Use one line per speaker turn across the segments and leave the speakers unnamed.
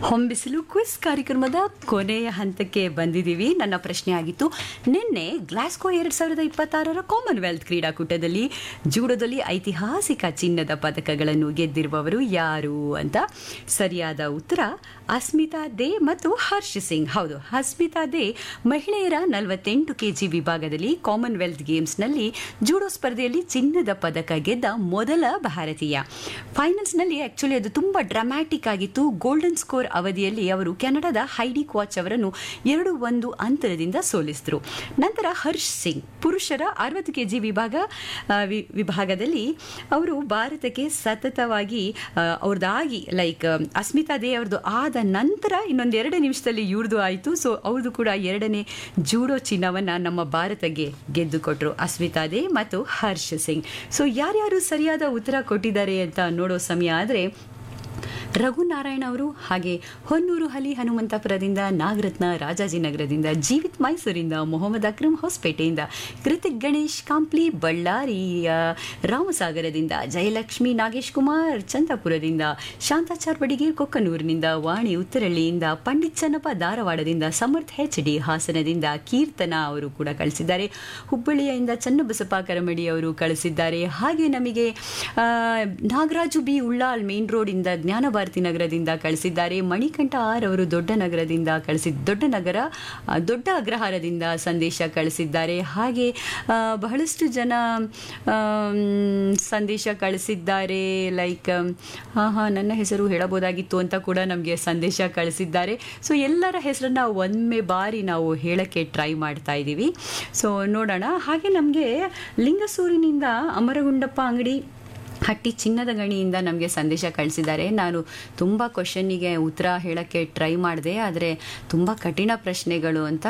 ಹೊಂಬಿಸಿಲು quiz ಕಾರ್ಯಕ್ರಮದ ಕೊನೆಯ ಹಂತಕ್ಕೆ ಬಂದಿದ್ದೀವಿ ನನ್ನ ಪ್ರಶ್ನೆ ಆಗಿತ್ತು ನಿನ್ನೆ ಗ್ಲಾಸ್ಕೋ ಎರಡ್ ಸಾವಿರದ ಇಪ್ಪತ್ತಾರರ ಕಾಮನ್ವೆಲ್ತ್ ಕ್ರೀಡಾಕೂಟದಲ್ಲಿ ಜೂಡೋದಲ್ಲಿ ಐತಿಹಾಸಿಕ ಚಿನ್ನದ ಪದಕಗಳನ್ನು ಗೆದ್ದಿರುವವರು ಯಾರು ಅಂತ ಸರಿಯಾದ ಉತ್ತರ ಅಸ್ಮಿತಾ ದೇ ಮತ್ತು ಹರ್ಷ್ ಸಿಂಗ್ ಹೌದು ಅಸ್ಮಿತಾ ದೇ ಮಹಿಳೆಯರ ನಲವತ್ತೆಂಟು ಕೆಜಿ ವಿಭಾಗದಲ್ಲಿ ಕಾಮನ್ವೆಲ್ತ್ ಗೇಮ್ಸ್ನಲ್ಲಿ ಜೂಡೋ ಸ್ಪರ್ಧೆಯಲ್ಲಿ ಚಿನ್ನದ ಪದಕ ಗೆದ್ದ ಮೊದಲ ಭಾರತೀಯ ಫೈನಲ್ಸ್ನಲ್ಲಿ ಆಕ್ಚುಲಿ ಅದು ತುಂಬಾ ಡ್ರಾಮ್ಯಾಟಿಕ್ ಆಗಿತ್ತು ಗೋಲ್ಡನ್ ಸ್ಕೋರ್ ಅವಧಿಯಲ್ಲಿ ಅವರು ಕೆನಡಾದ ಹೈಡಿ ಕ್ವಾಚ್ ಅವರನ್ನು ಎರಡು ಒಂದು ಅಂತರದಿಂದ ಸೋಲಿಸಿದ್ರು ನಂತರ ಹರ್ಷ್ ಸಿಂಗ್ ಪುರುಷರ ಅರವತ್ತು ಕೆಜಿ ವಿಭಾಗ ಆ, ವಿ- ವಿಭಾಗದಲ್ಲಿ ಅವರು ಭಾರತಕ್ಕೆ ಸತತವಾಗಿ ಆ, ಅವ್ರದ್ದಾಗಿ ಲೈಕ್ ಅಸ್ಮಿತಾ ದೇ ಅವ್ರದ್ದು ಆದ ನಂತರ ಇನ್ನೊಂದು ಎರಡು ನಿಮಿಷದಲ್ಲಿ ಇವ್ರದ್ದು ಆಯಿತು ಸೊ ಅವ್ರದ್ದು ಕೂಡ ಎರಡನೇ ಜೂಡೋ ಚಿನ್ನವನ್ನು ನಮ್ಮ ಭಾರತಕ್ಕೆ ಗೆದ್ದು ಕೊಟ್ಟರು ಅಸ್ಮಿತಾ ದೇ ಮತ್ತು ಹರ್ಷ್ ಸಿಂಗ್ ಸೊ ಯಾರ್ಯಾರು ಸರಿಯಾದ ಉತ್ತರ ಕೊಟ್ಟಿದ್ದಾರೆ ಅಂತ ನೋಡೋ ಸಮಯ ಆದರೆ ರಘುನಾರಾಯಣ ಅವರು ಹಾಗೆ ಹೊನ್ನೂರು ಹಲಿ ಹನುಮಂತಪುರದಿಂದ ನಾಗರತ್ನ ರಾಜಾಜಿನಗರದಿಂದ ಜೀವಿತ್ ಮೈಸೂರಿಂದ ಮೊಹಮ್ಮದ್ ಅಕ್ರಮ್ ಹೊಸಪೇಟೆಯಿಂದ ಕೃತಿಕ್ ಗಣೇಶ್ ಕಾಂಪ್ಲಿ ಬಳ್ಳಾರಿ ಆ, ರಾಮಸಾಗರದಿಂದ ಜಯಲಕ್ಷ್ಮಿ ನಾಗೇಶ್ ಕುಮಾರ್ ಚಂದಾಪುರದಿಂದ ಶಾಂತಾಚಾರ್ ಬಡಿಗೇರ್ ಕೊಕ್ಕನೂರಿನಿಂದ ವಾಣಿ ಉತ್ತರಳ್ಳಿಯಿಂದ ಪಂಡಿತ್ ಚನ್ನಪ್ಪ ಧಾರವಾಡದಿಂದ ಸಮರ್ಥ್ ಹೆಚ್ ಡಿ ಹಾಸನದಿಂದ ಕೀರ್ತನ ಅವರು ಕೂಡ ಕಳಿಸಿದ್ದಾರೆ ಹುಬ್ಬಳ್ಳಿಯಿಂದ ಚನ್ನಬಸಪ್ಪ ಕರಮಡಿ ಅವರು ಕಳಿಸಿದ್ದಾರೆ ಹಾಗೆ ನಮಗೆ ಆ, Nagaraju B Ullal main road ಇಂದ ಜ್ಞಾನಭಾರತಿ ನಗರದಿಂದ ಕಳಿಸಿದ್ದಾರೆ ಮಣಿಕಂಠ ಆರ್ ಅವರು ದೊಡ್ಡ ನಗರದಿಂದ ಕಳಿಸಿ ದೊಡ್ಡ ನಗರ ಆ, ದೊಡ್ಡ ಅಗ್ರಹಾರದಿಂದ ಸಂದೇಶ ಕಳಿಸಿದ್ದಾರೆ ಹಾಗೆ ಆ, ಬಹಳಷ್ಟು ಜನ ಆಮ್, ಸಂದೇಶ ಕಳಿಸಿದ್ದಾರೆ ಲೈಕ್ ಹಾಂ ಹಾಂ ನನ್ನ ಹೆಸರು ಹೇಳಬಹುದಾಗಿತ್ತು ಅಂತ ಕೂಡ ನಮಗೆ ಸಂದೇಶ ಕಳಿಸಿದ್ದಾರೆ ಸೊ ಎಲ್ಲರ ಹೆಸರನ್ನ ಒಮ್ಮೆ ಬಾರಿ ನಾವು ಹೇಳಕ್ಕೆ ಟ್ರೈ ಮಾಡ್ತಾ ಇದ್ದೀವಿ ಸೊ ನೋಡೋಣ ಹಾಗೆ ನಮಗೆ ಲಿಂಗಸೂರಿನಿಂದ ಅಮರಗುಂಡಪ್ಪ ಅಂಗಡಿ ಹಟ್ಟಿ ಚಿನ್ನದ ಗಣಿಯಿಂದ ನಮಗೆ ಸಂದೇಶ ಕಳಿಸಿದ್ದಾರೆ ನಾನು ತುಂಬ ಕ್ವಶನ್ನಿಗೆ ಉತ್ತರ ಹೇಳೋಕ್ಕೆ ಟ್ರೈ ಮಾಡಿದೆ ಆದರೆ ತುಂಬ ಕಠಿಣ ಪ್ರಶ್ನೆಗಳು ಅಂತ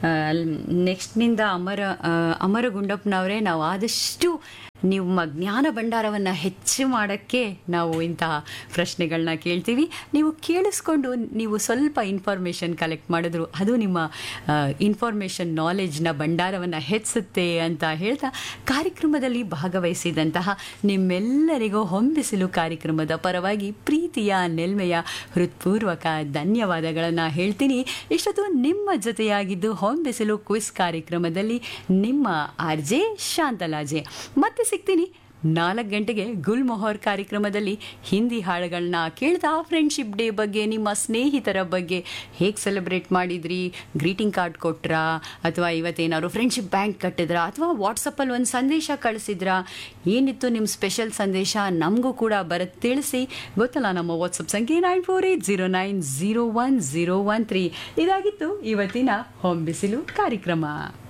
ನೆಕ್ಸ್ಟ್ನಿಂದ ಅಮರ ಆ, ಅಮರ ಗುಂಡಪ್ಪನವರೇ ನಾವು ಆದಷ್ಟು ನಿಮ್ಮ ಜ್ಞಾನ ಭಂಡಾರವನ್ನು ಹೆಚ್ಚು ಮಾಡೋಕ್ಕೆ ನಾವು ಇಂತಹ ಪ್ರಶ್ನೆಗಳನ್ನ ಕೇಳ್ತೀವಿ ನೀವು ಕೇಳಿಸ್ಕೊಂಡು ನೀವು ಸ್ವಲ್ಪ ಇನ್ಫಾರ್ಮೇಷನ್ ಕಲೆಕ್ಟ್ ಮಾಡಿದ್ರು ಅದು ನಿಮ್ಮ ಇನ್ಫಾರ್ಮೇಷನ್ ನಾಲೆಜ್ನ ಭಂಡಾರವನ್ನು ಹೆಚ್ಚುತ್ತೆ ಅಂತ ಹೇಳ್ತಾ ಕಾರ್ಯಕ್ರಮದಲ್ಲಿ ಭಾಗವಹಿಸಿದಂತಹ ನಿಮ್ಮೆಲ್ಲರಿಗೂ ಹೊಂಬಿಸಿಲು ಕಾರ್ಯಕ್ರಮದ ಪರವಾಗಿ ಪ್ರೀತಿಯ ನೆಲ್ಮೆಯ ಹೃತ್ಪೂರ್ವಕ ಧನ್ಯವಾದಗಳನ್ನು ಹೇಳ್ತೀನಿ ಇಷ್ಟೊತ್ತು ನಿಮ್ಮ ಜೊತೆಯಾಗಿದ್ದು ಹೊಂಬಿಸಿಲು ಕ್ವಿಸ್ ಕಾರ್ಯಕ್ರಮದಲ್ಲಿ ನಿಮ್ಮ ಆರ್ ಜೆ ಶಾಂತಲಾಜೆ ಮತ್ತೆ ಸಿಗ್ತೀನಿ ನಾಲ್ಕು ಗಂಟೆಗೆ ಗುಲ್ ಮೊಹರ್ ಕಾರ್ಯಕ್ರಮದಲ್ಲಿ ಹಿಂದಿ ಹಾಡುಗಳನ್ನ ಕೇಳ್ತಾ ಫ್ರೆಂಡ್ಶಿಪ್ ಡೇ ಬಗ್ಗೆ ನಿಮ್ಮ ಸ್ನೇಹಿತರ ಬಗ್ಗೆ ಹೇಗೆ ಸೆಲೆಬ್ರೇಟ್ ಮಾಡಿದ್ರಿ ಗ್ರೀಟಿಂಗ್ ಕಾರ್ಡ್ ಕೊಟ್ರಾ ಅಥವಾ ಇವತ್ತೇನಾದ್ರು ಫ್ರೆಂಡ್ಶಿಪ್ ಬ್ಯಾಂಕ್ ಕಟ್ಟಿದ್ರಾ ಅಥವಾ ವಾಟ್ಸಪ್ಪಲ್ಲಿ ಒಂದು ಸಂದೇಶ ಕಳಿಸಿದ್ರಾ ಏನಿತ್ತು ನಿಮ್ಮ ಸ್ಪೆಷಲ್ ಸಂದೇಶ ನಮಗೂ ಕೂಡ ಬರುತ್ತೆ ತಿಳಿಸಿ ಗೊತ್ತಲ್ಲ ನಮ್ಮ ವಾಟ್ಸಪ್ ಸಂಖ್ಯೆ nine four eight zero nine zero one zero one three ಇದಾಗಿತ್ತು ಇವತ್ತಿನ ಹೊಂಬಿಸಿಲು ಕಾರ್ಯಕ್ರಮ